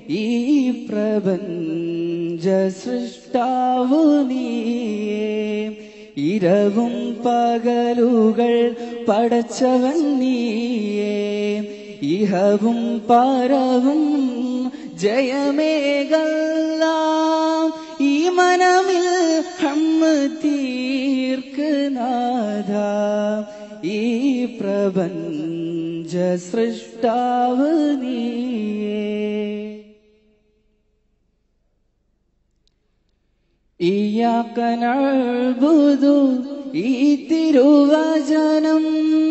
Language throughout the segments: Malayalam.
ഈ പ്രപഞ്ച സൃഷ്ടാവു നീയേ ഇരവും പകലുകൾ പടച്ചവൻ നീയേ ഇഹവും പരവും ജയമേകല്ലാം ഈ മനമിൽ ഹമ്മ തീർക്ക് നാഥ ഈ പ്രപഞ്ച സൃഷ്ടാവ് നീയേ ഇയാക്ക നഅ്ബുദു ഈ തിരുവചനം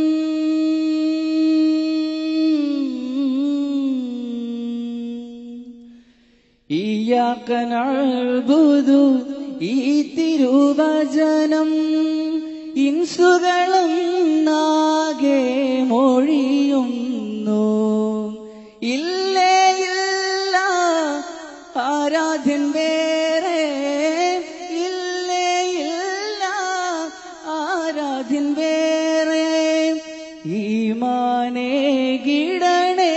ഇയാക്ക നഅ്ബുദു ഈ തിരുവചനം ഇൻസുകളും നാകെ മൊഴിയുന്നു ഇല്ലേ ഇല്ല ആരാധ്യൻ വേറെ ഇല്ലേ ഇല്ല ആരാധ്യൻ വേറെ ഈമാനേ ഗിടണേ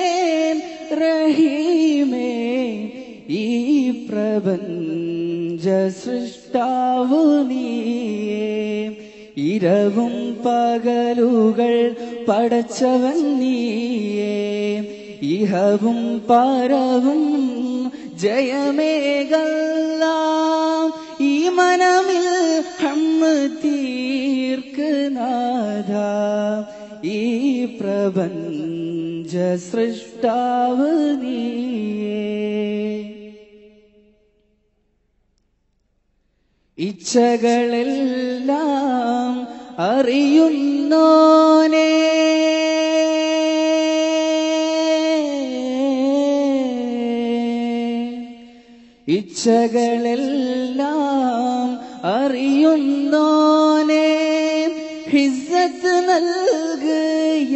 റഹീമേ ഈ പ്രപഞ്ച സൃഷ്ടാവു നീയേ ഇരവും പകലുകൾ പടച്ചവൻ നീയേ ഇഹവും പരവും ജയമേകല്ലാം ഈ മനമിൽ ഹമ്മ തീർക്ക് നാഥ ഈ പ്രപഞ്ച സൃഷ്ടാവ് നീയേ ഇച്ഛകളെല്ലാം അറിയുന്നോനേ ഇച്ഛകളെല്ലാം അറിയുന്നോനേ ഹിസ്സത്ത് നൽകുക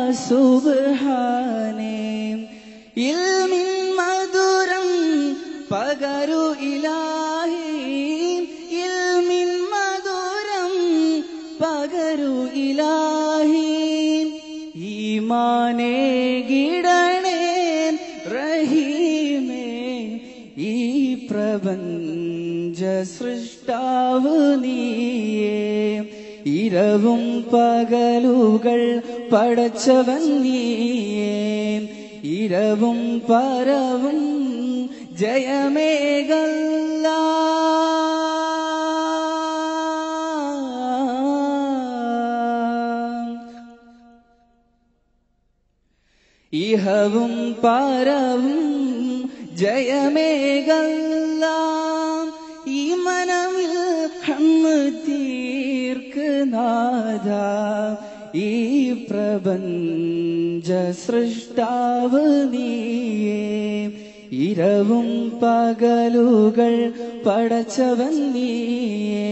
സുബ്ഹാനേ ഇൽമിൻ മധുരം പകരു ഇലാഹി ഇൽമിൻ മധുരം പകരു ഇലാഹി ഈമാനേ ഗിടണേ റഹീമേ ഈ പ്രപഞ്ച സൃഷ്ടാവ് നീയേ ഇരവും പകലുകൾ പടച്ചവൻ നീയേ ഇരവും പരവും ജയമേകല്ല ഇഹവും പരവും ജയമേകല്ല ഈ മനമിൽ ഹമ്മ തീർക്ക് നാഥ ഈ പ്രപഞ്ച സൃഷ്ടാവ് നീയേ ഇരവും പകലുകൾ പടച്ചവൻ നീയേ